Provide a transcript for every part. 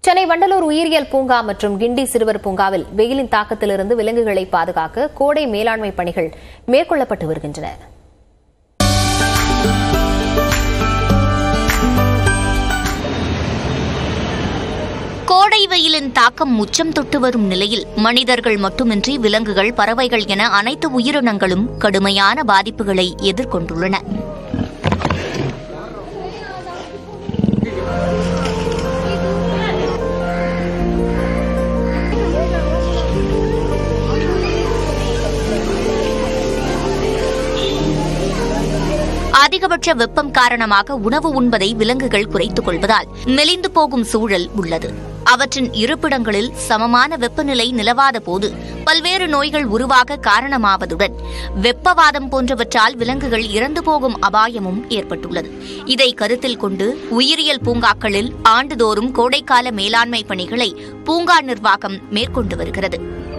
சென்னை வண்டலூர் உயிரியல் பூங்கா மற்றும் கிண்டி சிறுவர் பூங்காவில் வெயிலின் தாக்கத்திலிருந்து விலங்குகளை பாதுகாக்க கோடை மேலாண்மை பணிகள் மேற்கொள்ளப்பட்டு வருகின்றன கோடை வெயிலின் தாக்கம் உச்சம் தொட்டு வரும் நிலையில் மனிதர்கள் மட்டுமின்றி விலங்குகள் பறவைகள் என அனைத்து உயிரினங்களும் கடுமையான பாதிப்புகளை எதிர்கொண்டுள்ளன அதிகபட்ச வெப்பம் காரணமாக உணவு உண்பதை விலங்குகள் குறைத்துக் கொள்வதால் மெலிந்து போகும் சூழல் உள்ளது அவற்றின் இருப்பிடங்களில் சமமான வெப்பநிலை நிலவாத போது பல்வேறு நோய்கள் உருவாக காரணமாவதுடன் வெப்பவாதம் போன்றவற்றால் விலங்குகள் இறந்து போகும் அபாயமும் ஏற்பட்டுள்ளது இதை கருத்தில் கொண்டு உயிரியல் பூங்காக்களில் ஆண்டுதோறும் கோடைக்கால மேலாண்மை பணிகளை பூங்கா நிர்வாகம் மேற்கொண்டு வருகிறது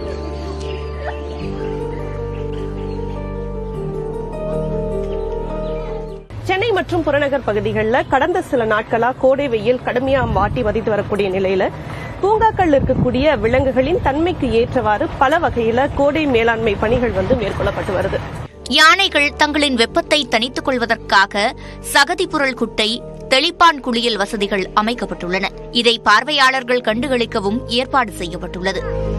சென்னை மற்றும் புறநகர் பகுதிகளில் கடந்த சில நாட்களா கோடை வெயில் கடுமையா வாட்டி வதித்து வரக்கூடிய நிலையில பூங்காக்கள் இருக்கக்கூடிய விலங்குகளின் தன்மைக்கு ஏற்றவாறு பல வகையில கோடை மேலாண்மை பணிகள் வந்து மேற்கொள்ளப்பட்டு வருது யானைகள் தங்களின் வெப்பத்தை தணித்துக் கொள்வதற்காக சகதி புரள் குட்டை தெளிப்பான் குளியல் வசதிகள் அமைக்கப்பட்டுள்ளன இதை பார்வையாளர்கள் கண்டுகளிக்கவும் ஏற்பாடு செய்யப்பட்டுள்ளது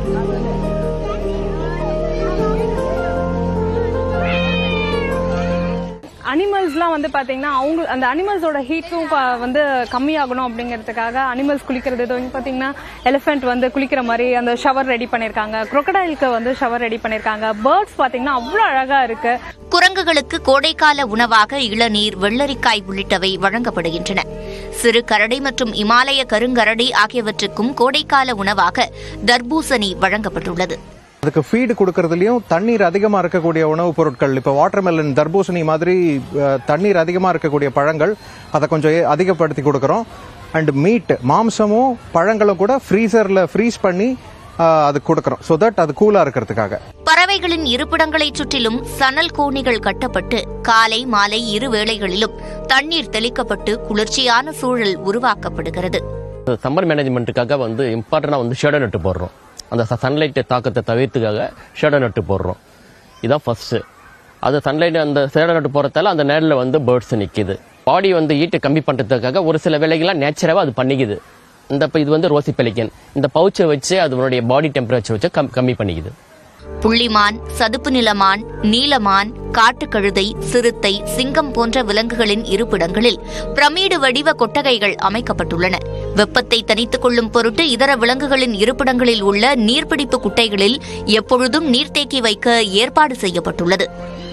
அனிமல்ஸ்லாம் வந்து பார்த்தீங்கன்னா அவங்க அந்த அனிமல்ஸோட ஹீட்டும் வந்து கம்மியாகணும் அப்படிங்கிறதுக்காக அனிமல்ஸ் குளிக்கிறது இது வந்து பார்த்தீங்கன்னா எலிஃபென்ட் வந்து குளிக்கிற மாதிரி அந்த ஷவர் ரெடி பண்ணியிருக்காங்க crocodileக்கு வந்து ஷவர் ரெடி பண்ணியிருக்காங்க பேர்ட்ஸ் பார்த்தீங்கன்னா அவ்வளோ அழகா இருக்கு குரங்குகளுக்கு கோடைக்கால உணவாக இளநீர் வெள்ளரிக்காய் உள்ளிட்டவை வழங்கப்படுகின்றன சிறு கரடி மற்றும் இமாலய கருங்கரடி ஆகியவற்றுக்கும் கோடைக்கால உணவாக தர்பூசணி வழங்கப்பட்டுள்ளது அதுக்கு ஃபீடு கொடுக்கறதுலயும் தண்ணீர் அதிகமா இருக்கக்கூடிய உணவுப் பொருட்கள் இப்போ வாட்டர்மெலன் தர்பூசணி மாதிரி அஹ், தண்ணீர் அதிகமா இருக்கக்கூடிய பழங்கள் அதை கொஞ்சம் ஏ- அதிகப்படுத்தி கொடுக்கறோம் அண்ட் மீட் மாம்சமும் பழங்களும் கூட ஃப்ரீசர்ல ஃப்ரீஸ் பண்ணி அஹ், அது கொடுக்கறோம் ஸோ தட் அது கூலா இருக்கிறதுக்காக பறவைகளின் இருப்பிடங்களைச் சுற்றிலும் சணல் கோணிகள் கட்டப்பட்டு காலை மாலை இரு வேளைகளிலும் தண்ணீர் தெளிக்கப்பட்டு குளிர்ச்சியான சூழல் உருவாக்கப்படுகிறது சம்மர் மேனேஜ்மெண்ட்டுக்காக வந்து இம்பார்ட்டண்டாக வந்து ஷேடோ நட்டு போடுறோம் அந்த சன்லைட் தாக்கத்தை தவிர்த்துக்காக ஷேடோ நட்டு போடுறோம் இதான் ஃபர்ஸ்ட் அது சன்லைட் அந்த ஷேடோ நட்டு போறதால அந்த நேரில் வந்து பேர்ட்ஸ் நிற்கிது பாடி வந்து ஈட்டை கம்மி பண்ணுறதுக்காக ஒரு சில வேலைகள்லாம் நேச்சராக அது பண்ணிக்குது இந்த இப்ப இது வந்து ரோசி பெலிக்கன் இந்த பவுச்சை வச்சு அதனுடைய பாடி டெம்பரேச்சர் வச்சு கம்- கம்மி பண்ணிக்குது புள்ளிமான் சதுப்பு நிலமான் நீலமான் காட்டுக்கழுதை சிறுத்தை சிங்கம் போன்ற விலங்குகளின் இருப்பிடங்களில் பிரமிடு வடிவ கொட்டகைகள் அமைக்கப்பட்டுள்ளன வெப்பத்தை தணித்துக் கொள்ளும் பொருட்டு இதர விலங்குகளின் இருப்பிடங்களில் உள்ள நீர்பிடிப்பு குட்டைகளில் எப்பொழுதும் நீர்த்தேக்கி வைக்க ஏற்பாடு செய்யப்பட்டுள்ளது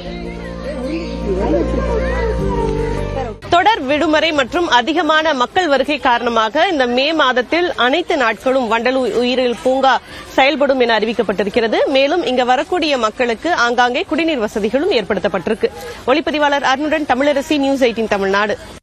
தொடர் விடுமுறை மற்றும் அதிகமான மக்கள் வருகை காரணமாக இந்த மே மாதத்தில் அனைத்து நாட்களும் வண்டலூர் உயிரியல் பூங்கா செயல்படும் என அறிவிக்கப்பட்டிருக்கிறது மேலும் இங்க வரக்கூடிய மக்களுக்கு ஆங்காங்கே குடிநீர் வசதிகளும் ஏற்படுத்தப்பட்டிருக்கு ஒளிப்பதிவாளர் அருணுடன் தமிழரசி நியூஸ் எயிட்டின் தமிழ்நாடு